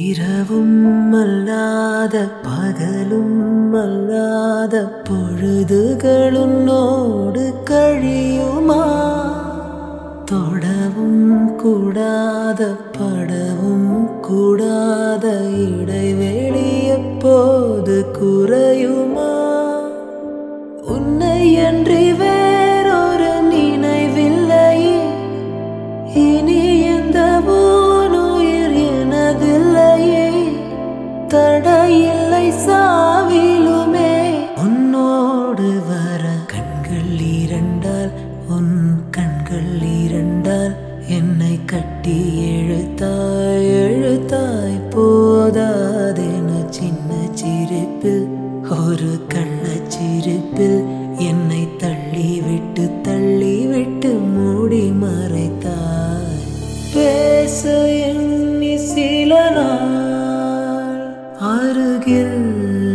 இரவும் அல்லாத பகலும் அல்லாத பொழுதுகளுன்னோடு கழியுமா தொடவும் கூடாத படவும் கூடாத இடைவெளி எப்போது குறையுமா உன்னை அன்றி வேறொரு நினைவில்லையே இனி எந்த ஊனுயிர் எனதில்லையே தடையில்லை சாவிலுமே உன்னோடு வர கண்கள் இரண்டால் உன் கண்கள் இரண்டால் என்னை கட்டி எழுத்தாய் எழுத்தாய் போதாதென சின்ன சிரிப்பில் ஒரு கள்ளச்சிரிப்பில் என்னை தள்ளிவிட்டு தள்ளிவிட்டு மூடி மறைத்தாய் பேச எண்ணி சில நாள் அருகில்